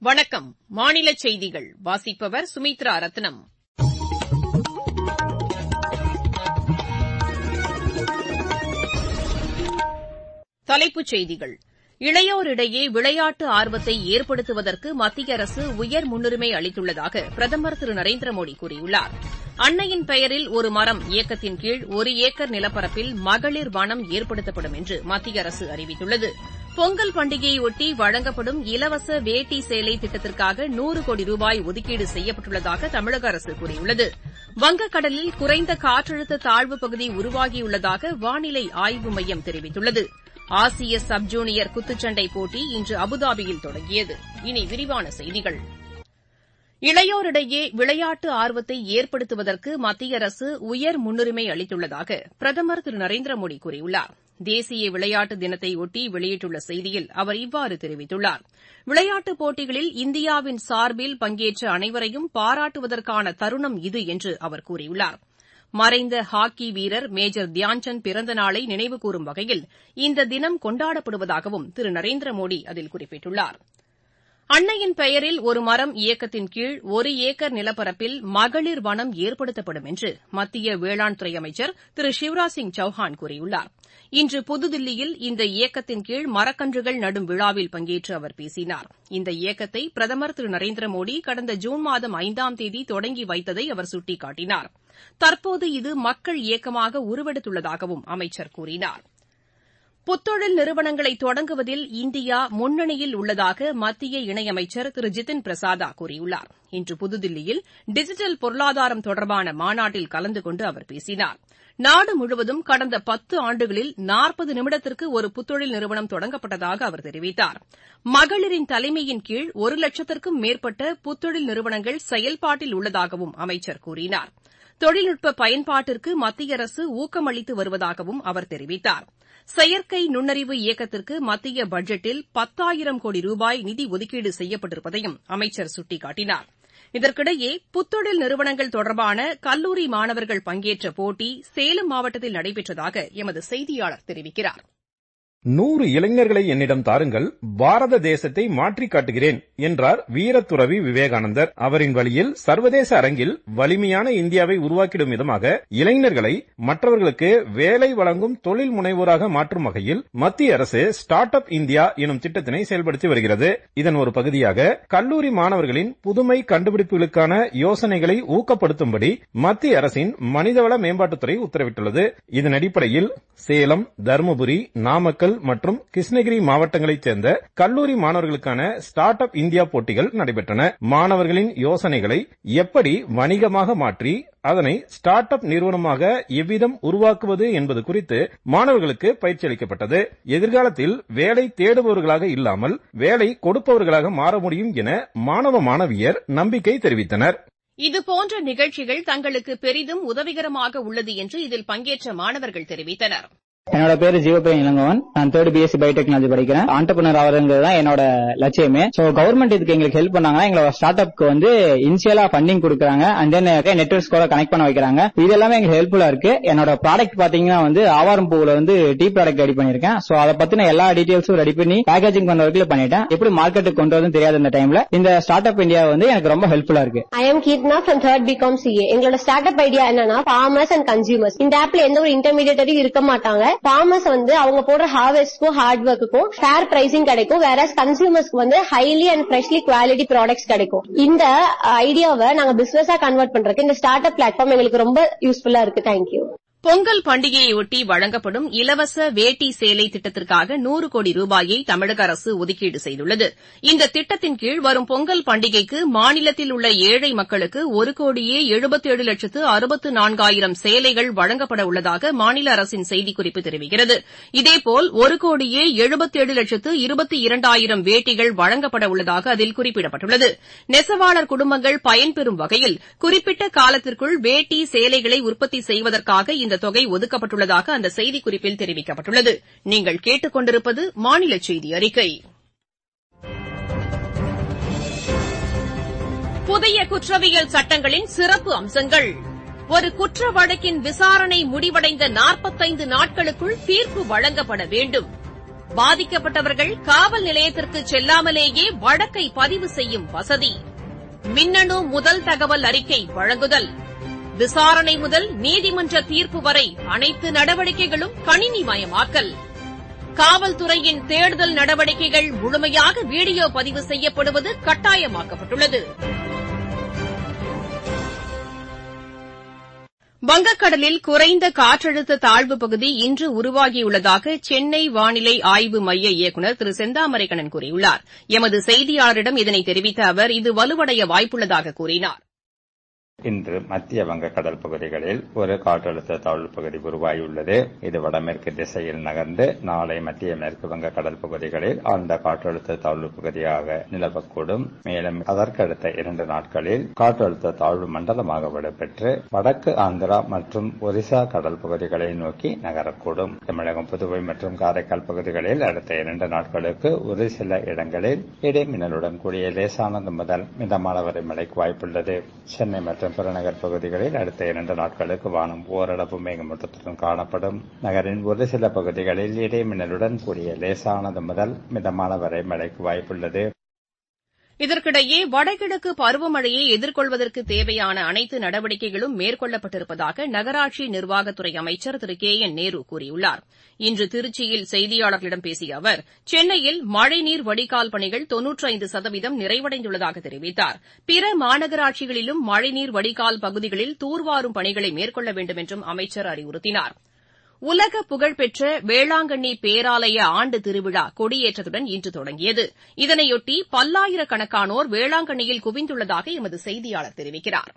வணக்கம் மாநில செய்திகள் வாசிப்பவர் சுமித்ரா ரத்னம் தலைப்புச் செய்திகள் இளையோரிடையே விளையாட்டு ஆர்வத்தை ஏற்படுத்துவதற்கு மத்திய அரசு உயர் முன்னுரிமை அளித்துள்ளதாக பிரதமர் திரு நரேந்திர மோடி கூறியுள்ளார் அன்னையின் பெயரில் ஒரு மரம் இயக்கத்தின் கீழ் ஒரு ஏக்கர் நிலப்பரப்பில் மகளிர் வனம் ஏற்படுத்தப்படும் என்று மத்திய அரசு அறிவித்துள்ளது பொங்கல் பண்டிகையையொட்டி வழங்கப்படும் இலவச வேட்டி சேலை திட்டத்திற்காக நூறு கோடி ரூபாய் ஒதுக்கீடு செய்யப்பட்டுள்ளதாக தமிழக அரசு கூறியுள்ளது வங்கக்கடலில் குறைந்த காற்றழுத்த தாழ்வுப் பகுதி உருவாகியுள்ளதாக வானிலை ஆய்வு மையம் தெரிவித்துள்ளது ஆசிய சப் ஜூனியர் குத்துச்சண்டை போட்டி இன்று அபுதாபியில் தொடங்கியது இனி விரிவான செய்திகள் இளையோரிடையே விளையாட்டு ஆர்வத்தை ஏற்படுத்துவதற்கு மத்திய அரசு உயர் முன்னுரிமை அளித்துள்ளதாக பிரதமர் திரு நரேந்திர மோடி கூறியுள்ளார் தேசிய விளையாட்டு தினத்தையொட்டி வெளியிட்டுள்ள செய்தியில் அவர் இவ்வாறு தெரிவித்துள்ளார் விளையாட்டுப் போட்டிகளில் இந்தியாவின் சார்பில் பங்கேற்ற அனைவரையும் பாராட்டுவதற்கான தருணம் இது என்று அவர் கூறியுள்ளார் மறைந்த ஹாக்கி வீரர் மேஜர் தியான்சந்த் பிறந்த நாளை நினைவுகூரும் வகையில் இந்த தினம் கொண்டாடப்படுவதாகவும் திரு நரேந்திர மோடி அதில் குறிப்பிட்டுள்ளார் அன்னையின் பெயரில் ஒரு மரம் இயக்கத்தின் கீழ் ஒரு ஏக்கர் நிலப்பரப்பில் மகளிர் வனம் ஏற்படுத்தப்படும் என்று மத்திய வேளாண் துறை அமைச்சர் திரு சிவராஜ் சிங் சௌஹான் கூறியுள்ளார் இன்று புதுதில்லியில் இந்த இயக்கத்தின் கீழ் மரக்கன்றுகள் நடும் விழாவில் பங்கேற்று அவர் பேசினார் இந்த இயக்கத்தை பிரதமர் திரு நரேந்திர மோடி கடந்த ஜூன் மாதம் ஐந்தாம் தேதி தொடங்கி வைத்ததை அவர் சுட்டிக்காட்டினார் தற்போது இது மக்கள் இயக்கமாக உருவெடுத்துள்ளதாகவும் அமைச்சர் கூறினார் புத்தொழில் நிறுவனங்களை தொடங்குவதில் இந்தியா முன்னணியில் உள்ளதாக மத்திய இணையமைச்சர் திரு ஜிதின் பிரசாதா கூறியுள்ளார் இன்று புதுதில்லியில் டிஜிட்டல் பொருளாதாரம் தொடர்பான மாநாட்டில் கலந்து கொண்டு அவர் பேசினார் நாடு முழுவதும் கடந்த பத்து ஆண்டுகளில் நாற்பது நிமிடத்திற்கு ஒரு புத்தொழில் நிறுவனம் தொடங்கப்பட்டதாக அவர் தெரிவித்தார் மகளிரின் தலைமையின் கீழ் ஒரு லட்சத்திற்கும் மேற்பட்ட புத்தொழில் நிறுவனங்கள் செயல்பாட்டில் உள்ளதாகவும் அமைச்சர் கூறினார் தொழில்நுட்ப பயன்பாட்டிற்கு மத்திய அரசு ஊக்கமளித்து வருவதாகவும் அவர் தெரிவித்தார் செயற்கை நுண்ணறிவு இயக்கத்திற்கு மத்திய பட்ஜெட்டில் பத்தாயிரம் கோடி ரூபாய் நிதி ஒதுக்கீடு செய்யப்பட்டிருப்பதையும் அமைச்சர் சுட்டிக்காட்டினார் இதற்கிடையே புத்தொழில் நிறுவனங்கள் தொடர்பான கல்லூரி மாணவர்கள் பங்கேற்ற போட்டி சேலம் மாவட்டத்தில் நடைபெற்றதாக எமது செய்தியாளர் தெரிவிக்கிறார் நூறு இளைஞர்களை என்னிடம் தாருங்கள் பாரத தேசத்தை மாற்றி காட்டுகிறேன் என்றார் வீரத்துறவி விவேகானந்தர் அவரின் வழியில் சர்வதேச அரங்கில் வலிமையான இந்தியாவை உருவாக்கிடும் விதமாக இளைஞர்களை மற்றவர்களுக்கு வேலை வழங்கும் தொழில் முனைவோராக மாற்றும் வகையில் மத்திய அரசு ஸ்டார்ட் அப் இந்தியா எனும் திட்டத்தினை செயல்படுத்தி வருகிறது இதன் ஒரு பகுதியாக கல்லூரி மாணவர்களின் புதுமை கண்டுபிடிப்புகளுக்கான யோசனைகளை ஊக்கப்படுத்தும்படி மத்திய அரசின் மனிதவள மேம்பாட்டுத்துறை உத்தரவிட்டுள்ளது இதன் அடிப்படையில் சேலம் தருமபுரி நாமக்கல் மற்றும் கிருஷ்ணகிரி மாவட்டங்களைச் சேர்ந்த கல்லூரி மாணவர்களுக்கான ஸ்டார்ட் அப் இந்தியா போட்டிகள் நடைபெற்றன மாணவர்களின் யோசனைகளை எப்படி வணிகமாக மாற்றி அதனை ஸ்டார்ட் அப் நிறுவனமாக எவ்விதம் உருவாக்குவது என்பது குறித்து மாணவர்களுக்கு பயிற்சி அளிக்கப்பட்டது எதிர்காலத்தில் வேலை தேடுபவர்களாக இல்லாமல் வேலை கொடுப்பவர்களாக மாற முடியும் என மாணவ மாணவியர் நம்பிக்கை தெரிவித்தனர் இதுபோன்ற நிகழ்ச்சிகள் தங்களுக்கு பெரிதும் உதவிகரமாக உள்ளது என்று இதில் பங்கேற்ற மாணவர்கள் தெரிவித்தனர் என்னோட பேரு ஜீவபிரியன் இளங்கவன் நான் தேர்ட் பிஎஸ்சி பயோடெக்னாலஜி படிக்கிறேன் ஆண்டர்பனர் ஆகிறதுங்கிறது தான் என்னோட லட்சியமே சோ கவர்மெண்ட் இதுக்கு எங்களுக்கு ஹெல்ப் பண்ணாங்கன்னா எங்களோட ஸ்டார்ட் அப்க்கு வந்து இனிஷியலா ஃபண்டிங் கொடுக்குறாங்க அண்ட் தென் நெட்ஒர்க் ஸ்கோர கனெக்ட் பண்ண வைக்கிறாங்க இது எல்லாமே எங்களுக்கு ஹெல்ப்ஃபுல்லா இருக்கு என்னோட ப்ராடக்ட் பாத்தீங்கன்னா வந்து ஆவாரம் பூவுல வந்து டீ ப்ராடக்ட் ரெடி பண்ணிருக்கேன் சோ அதை பத்தின எல்லா டீடைல்ஸும் ரெடி பண்ணி பேக்கேஜிங் பண்ண வரைக்கும் பண்ணிட்டேன் எப்படி மார்க்கெட்டுக்கு கொண்டு வரதுன்னு தெரியாத இந்த டைம்ல இந்த ஸ்டார்ட் அப் இந்தியா வந்து எனக்கு ரொம்ப ஹெல்ப்ஃபுல்லா இருக்கு I am Keerthana from third BCom CA எங்களோட ஸ்டார்ட் அப் ஐடியா என்னன்னா ஃபார்மர்ஸ் அண்ட் கன்சியூமர்ஸ் இந்த ஆப்ல எந்த ஒரு இன்டர்மீடியட்டரி இருக்க மாட்டாங்க ஃபார்மர்ஸ் வந்து அவங்க போடுற ஹார்வெஸ்ட்க்கும் ஹார்ட் ஒர்க்குக்கும் ஃபேர் பிரைசிங் கிடைக்கும் வேற கன்சியூமர்ஸ்க்கு வந்து highly and freshly quality products கிடைக்கும் இந்த ஐடியாவை நாங்க பிசினஸா கன்வெர்ட் பண்றதுக்கு இந்த ஸ்டார்ட் அப் பிளாட்ஃபார்ம் எங்களுக்கு ரொம்ப யூஸ்ஃபுல்லா இருக்கு தேங்க்யூ பொங்கல் பண்டிகையையொட்டி வழங்கப்படும் இலவச வேட்டி சேலை திட்டத்திற்காக நூறு கோடி ரூபாயை தமிழக அரசு ஒதுக்கீடு செய்துள்ளது இந்த திட்டத்தின் கீழ் வரும் பொங்கல் பண்டிகைக்கு மாநிலத்தில் உள்ள ஏழை மக்களுக்கு ஒரு கோடியே எழுபத்தேழு லட்சத்து அறுபத்து நான்காயிரம் சேலைகள் வழங்கப்பட உள்ளதாக மாநில அரசின் செய்திக்குறிப்பு தெரிவிக்கிறது இதேபோல் ஒரு கோடியே எழுபத்தேழு லட்சத்து இருபத்தி இரண்டாயிரம் வேட்டிகள் வழங்கப்பட உள்ளதாக அதில் குறிப்பிடப்பட்டுள்ளது நெசவாளர் குடும்பங்கள் பயன்பெறும் வகையில் குறிப்பிட்ட காலத்திற்குள் வேட்டி சேலைகளை உற்பத்தி செய்வதற்காக இந்த தொகை ஒதுக்கப்பட்டுள்ளதாக அந்த செய்திக்குறிப்பில் தெரிவிக்கப்பட்டுள்ளது நீங்கள் கேட்டுக் கொண்டிருப்பது மாநில செய்தி அறிக்கை புதிய குற்றவியல் சட்டங்களின் சிறப்பு அம்சங்கள் ஒரு குற்ற வழக்கின் விசாரணை முடிவடைந்த நாற்பத்தைந்து நாட்களுக்குள் தீர்ப்பு வழங்கப்பட வேண்டும் பாதிக்கப்பட்டவர்கள் காவல் நிலையத்திற்கு செல்லாமலேயே வழக்கை பதிவு செய்யும் வசதி மின்னணு முதல் தகவல் அறிக்கை வழங்குதல் விசாரணை முதல் நீதிமன்ற தீர்ப்பு வரை அனைத்து நடவடிக்கைகளும் கணினிமயமாக்கல் காவல்துறையின் தேடுதல் நடவடிக்கைகள் முழுமையாக வீடியோ பதிவு செய்யப்படுவது கட்டாயமாக்கப்பட்டுள்ளது வங்கக்கடலில் குறைந்த காற்றழுத்த தாழ்வுப் பகுதி இன்று உருவாகியுள்ளதாக சென்னை வானிலை ஆய்வு மைய இயக்குநர் திரு செந்தாமரைக்கண்ணன் கூறியுள்ளார் எமது செய்தியாளரிடம் இதனை தெரிவித்த அவர் இது வலுவடைய வாய்ப்புள்ளதாக கூறினார் இன்று மத்திய வங்கக்கடல் பகுதிகளில் ஒரு காற்றழுத்த தாழ்வு பகுதி உருவாகியுள்ளது இது வடமேற்கு திசையில் நகர்ந்து நாளை மத்திய மேற்கு வங்கக்கடல் பகுதிகளில் ஆழ்ந்த காற்றழுத்த தாழ்வு பகுதியாக நிலவக்கூடும் மேலும் அதற்கடுத்த இரண்டு நாட்களில் காற்றழுத்த தாழ்வு மண்டலமாக வலுப்பெற்று வடக்கு ஆந்திரா மற்றும் ஒரிசா கடல் பகுதிகளை நோக்கி நகரக்கூடும் தமிழகம் புதுவை மற்றும் காரைக்கால் பகுதிகளில் அடுத்த இரண்டு நாட்களுக்கு ஒரு சில இடங்களில் இடைமின்னலுடன் கூடிய லேசானது முதல் மிதமான வரை மழைக்கு வாய்ப்புள்ளது சென்னை மற்றும் புறநகர் பகுதிகளில் அடுத்த இரண்டு நாட்களுக்கு வானம் ஓரளவு மேகமூட்டத்துடன் காணப்படும் நகரின் ஒரு சில பகுதிகளில் இடைமின்னலுடன் கூடிய லேசானது முதல் மிதமான வரை மழைக்கு வாய்ப்புள்ளது இதற்கிடையே வடகிழக்கு பருவமழையை எதிர்கொள்வதற்கு தேவையான அனைத்து நடவடிக்கைகளும் மேற்கொள்ளப்பட்டிருப்பதாக நகராட்சி நிர்வாகத்துறை அமைச்சர் திரு கே என் நேரு கூறியுள்ளார் இன்று திருச்சியில் செய்தியாளர்களிடம் பேசிய அவர் சென்னையில் மழைநீர் வடிகால் பணிகள் தொன்னூற்றைந்து சதவீதம் நிறைவடைந்துள்ளதாக தெரிவித்தார் பிற மாநகராட்சிகளிலும் மழைநீர் வடிகால் பகுதிகளில் தூர்வாரும் பணிகளை மேற்கொள்ள வேண்டும் என்றும் அமைச்சர் அறிவுறுத்தினார் உலக புகழ்பெற்ற வேளாங்கண்ணி பேராலய ஆண்டு திருவிழா கொடியேற்றத்துடன் இன்று தொடங்கியது இதனையொட்டி பல்லாயிரக்கணக்கானோர் வேளாங்கண்ணியில் குவிந்துள்ளதாக எமது செய்தியாளர் தெரிவிக்கிறார்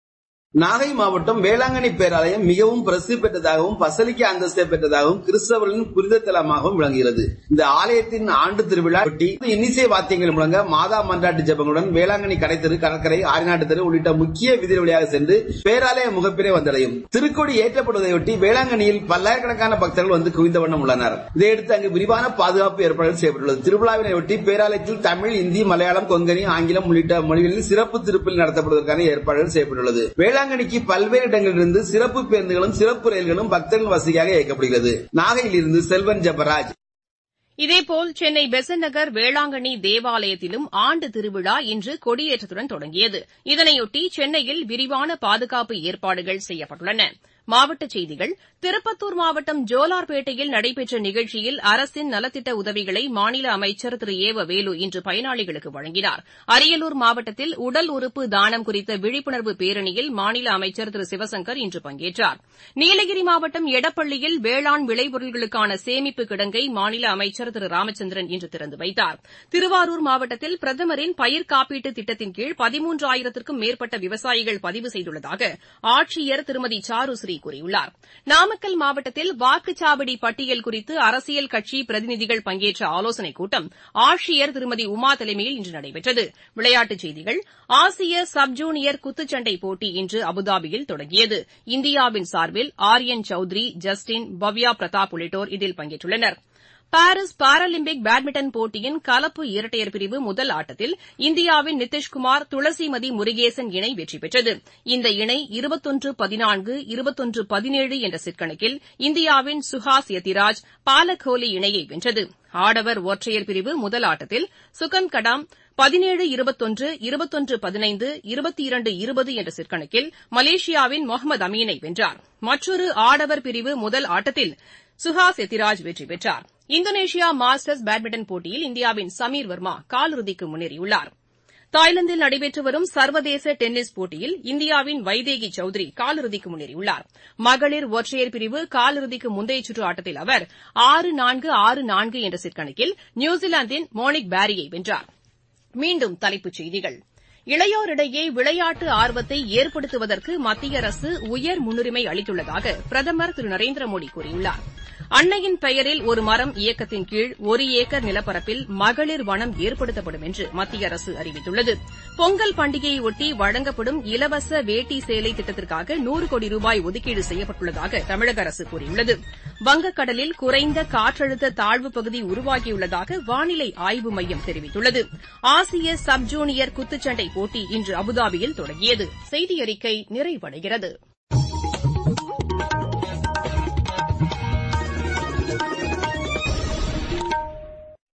நாகை மாவட்டம் வேளாங்கண்ணி பேராலயம் மிகவும் பிரசித்தி பெற்றதாகவும் பசலிக்க அந்தஸ்தை பெற்றதாகவும் கிறிஸ்தவர்களின் புனித தலமாகவும் விளங்குகிறது இந்த ஆலயத்தின் ஆண்டு திருவிழா ஒட்டி இன்னிசை வாத்தியங்கள் முழங்க மாதா மன்றாட்டு ஜபங்களுடன் வேளாங்கண்ணி கடைத்தெரு கடற்கரை ஆரிநாட்டு தெரு உள்ளிட்ட முக்கிய விதி வழியாக சென்று பேராலய முகப்பிலே வந்தடையும் திருக்கொடி ஏற்றப்படுவதையொட்டி வேளாங்கண்ணியில் பல்லாயிரக்கணக்கான பக்தர்கள் வந்து குவிந்த வண்ணம் உள்ளனர் இதையடுத்து அங்கு விரிவான பாதுகாப்பு ஏற்பாடுகள் செய்யப்பட்டுள்ளது திருவிழாவினையொட்டி பேராலயத்தில் தமிழ் இந்தி மலையாளம் கொங்கணி ஆங்கிலம் உள்ளிட்ட மொழிகளில் சிறப்பு திருப்பில் நடத்தப்படுவதற்கான ஏற்பாடுகள் செய்யப்பட்டுள்ளது வேளாங்கண்ணிக்கு பல்வேறு இடங்களிலிருந்து சிறப்பு பேருந்துகளும் சிறப்பு ரயில்களும் பக்தர்கள் வசதியாக இயக்கப்படுகிறது நாகையிலிருந்து செல்வன் ஜபராஜ் இதேபோல் சென்னை பெசன்ட் நகர் வேளாங்கண்ணி தேவாலயத்திலும் ஆண்டு திருவிழா இன்று கொடியேற்றத்துடன் தொடங்கியது இதனையொட்டி சென்னையில் விரிவான பாதுகாப்பு ஏற்பாடுகள் செய்யப்பட்டுள்ளன மாவட்டச் செய்திகள் திருப்பத்தூர் மாவட்டம் ஜோலார்பேட்டையில் நடைபெற்ற நிகழ்ச்சியில் அரசின் நலத்திட்ட உதவிகளை மாநில அமைச்சர் திரு ஏ வ வேலு இன்று பயனாளிகளுக்கு வழங்கினார் அரியலூர் மாவட்டத்தில் உடல் உறுப்பு தானம் குறித்த விழிப்புணர்வு பேரணியில் மாநில அமைச்சர் திரு சிவசங்கர் இன்று பங்கேற்றார் நீலகிரி மாவட்டம் எடப்பள்ளியில் வேளாண் விளைபொருட்களுக்கான சேமிப்பு கிடங்கை மாநில அமைச்சர் திரு ராமச்சந்திரன் இன்று திறந்து வைத்தார் திருவாரூர் மாவட்டத்தில் பிரதமரின் பயிர் காப்பீட்டு திட்டத்தின் கீழ் பதிமூன்றாயிரத்திற்கும் மேற்பட்ட விவசாயிகள் பதிவு செய்துள்ளதாக ஆட்சியர் திருமதி சாருஸ்ரீ கூறியுள்ளார் நாமக்கல் மாவட்டத்தில் வாக்குச்சாவடி பட்டியல் குறித்து அரசியல் கட்சி பிரதிநிதிகள் பங்கேற்ற ஆலோசனைக் கூட்டம் ஆட்சியர் திருமதி உமா தலைமையில் இன்று நடைபெற்றது விளையாட்டுச் செய்திகள் ஆசிய சப் ஜூனியர் குத்துச்சண்டை போட்டி இன்று அபுதாபியில் தொடங்கியது இந்தியாவின் சார்பில் ஆர்யன் சௌத்ரி ஜஸ்டின் பவ்யா பிரதாப் உள்ளிட்டோர் இதில் பங்கேற்றுள்ளனா் பாரீஸ் பாராலிம்பிக் பேட்மிண்டன் போட்டியின் கலப்பு இரட்டையர் பிரிவு முதல் ஆட்டத்தில் இந்தியாவின் நிதிஷ்குமார் துளசிமதி முருகேசன் இணை வெற்றி பெற்றது இந்த இணை இருபத்தொன்று பதினான்கு இருபத்தொன்று பதினேழு என்ற செட் கணக்கில் இந்தியாவின் சுஹாஸ் யத்திராஜ் பாலகோலி இணையை வென்றது ஆடவர் ஒற்றையர் பிரிவு முதல் ஆட்டத்தில் சுகன் கடாம் பதினேழு இருபத்தொன்று இருபத்தொன்று பதினைந்து இருபத்தி இரண்டு இருபது என்ற செட் கணக்கில் மலேசியாவின் முகமது அமீனை வென்றார் மற்றொரு ஆடவர் பிரிவு முதல் ஆட்டத்தில் சுஹாஸ் எத்திராஜ் வெற்றி பெற்றார் இந்தோனேஷியா மாஸ்டர்ஸ் பேட்மிண்டன் போட்டியில் இந்தியாவின் சமீர் வர்மா காலிறுதிக்கு முன்னேறியுள்ளார் தாய்லாந்தில் நடைபெற்று வரும் சர்வதேச டென்னிஸ் போட்டியில் இந்தியாவின் வைதேகி சௌத்ரி காலிறுதிக்கு முன்னேறியுள்ளார் மகளிர் ஒற்றையர் பிரிவு காலிறுதிக்கு முந்தைய சுற்று ஆட்டத்தில் அவர் ஆறு நான்கு ஆறு நான்கு என்ற செட் கணக்கில் நியூசிலாந்தின் மோனிக் பாரியை வென்றார் மீண்டும் தலைப்புச் செய்திகள் இளையோரிடையே விளையாட்டு ஆர்வத்தை ஏற்படுத்துவதற்கு மத்திய அரசு உயர் முன்னுரிமை அளித்துள்ளதாக பிரதமர் திரு நரேந்திர மோடி கூறியுள்ளார் அன்னையின் பெயரில் ஒரு மரம் இயக்கத்தின் கீழ் ஒரு ஏக்கர் நிலப்பரப்பில் மகளிர் வனம் ஏற்படுத்தப்படும் என்று மத்திய அரசு அறிவித்துள்ளது பொங்கல் பண்டிகையையொட்டி வழங்கப்படும் இலவச வேட்டி சேலை திட்டத்திற்காக நூறு கோடி ரூபாய் ஒதுக்கீடு செய்யப்பட்டுள்ளதாக தமிழக அரசு கூறியுள்ளது வங்கக்கடலில் குறைந்த காற்றழுத்த தாழ்வுப் பகுதி உருவாகியுள்ளதாக வானிலை ஆய்வு மையம் தெரிவித்துள்ளது ஆசிய சப் ஜூனியர் குத்துச்சண்டை போட்டி இன்று அபுதாபியில் தொடங்கியது செய்தியறிக்கை நிறைவடைகிறது